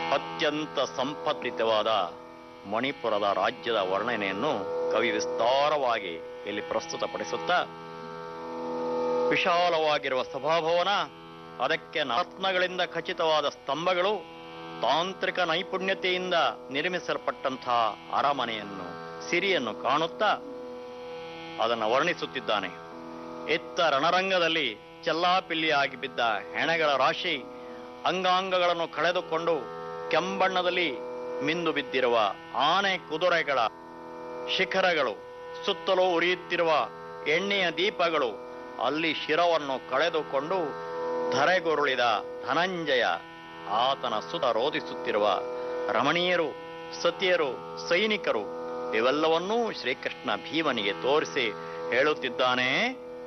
ಅತ್ಯಂತ ಸಂಪತ್ತಿತವಾದ ಮಣಿಪುರದ ರಾಜ್ಯದ ವರ್ಣನೆಯನ್ನು ಕವಿ ವಿಸ್ತಾರವಾಗಿ ಇಲ್ಲಿ ಪ್ರಸ್ತುತಪಡಿಸುತ್ತಾ ವಿಶಾಲವಾಗಿರುವ ಸಭಾಭವನ ಅದಕ್ಕೆ ರತ್ನಗಳಿಂದ ಖಚಿತವಾದ ಸ್ತಂಭಗಳು ತಾಂತ್ರಿಕ ನೈಪುಣ್ಯತೆಯಿಂದ ನಿರ್ಮಿಸಲ್ಪಟ್ಟಂತಹ ಅರಮನೆಯನ್ನು ಸಿರಿಯನ್ನು ಕಾಣುತ್ತಾ ಅದನ್ನು ವರ್ಣಿಸುತ್ತಿದ್ದಾನೆ ಎತ್ತ ರಣರಂಗದಲ್ಲಿ ಚೆಲ್ಲಾಪಿಲ್ಲಿಯಾಗಿ ಬಿದ್ದ ಹೆಣಗಳ ರಾಶಿ ಅಂಗಾಂಗಗಳನ್ನು ಕಳೆದುಕೊಂಡು ಕೆಂಬಣ್ಣದಲ್ಲಿ ಮಿಂದು ಬಿದ್ದಿರುವ ಆನೆ ಕುದುರೆಗಳ ಶಿಖರಗಳು ಸುತ್ತಲೂ ಉರಿಯುತ್ತಿರುವ ಎಣ್ಣೆಯ ದೀಪಗಳು ಅಲ್ಲಿ ಶಿರವನ್ನು ಕಳೆದುಕೊಂಡು ಧರೆಗುರುಳಿದ ಧನಂಜಯ ಆತನ ಸುತ ರೋಧಿಸುತ್ತಿರುವ ರಮಣೀಯರು ಸತಿಯರು ಸೈನಿಕರು ಇವೆಲ್ಲವನ್ನೂ ಶ್ರೀಕೃಷ್ಣ ಭೀಮನಿಗೆ ತೋರಿಸಿ ಹೇಳುತ್ತಿದ್ದಾನೆ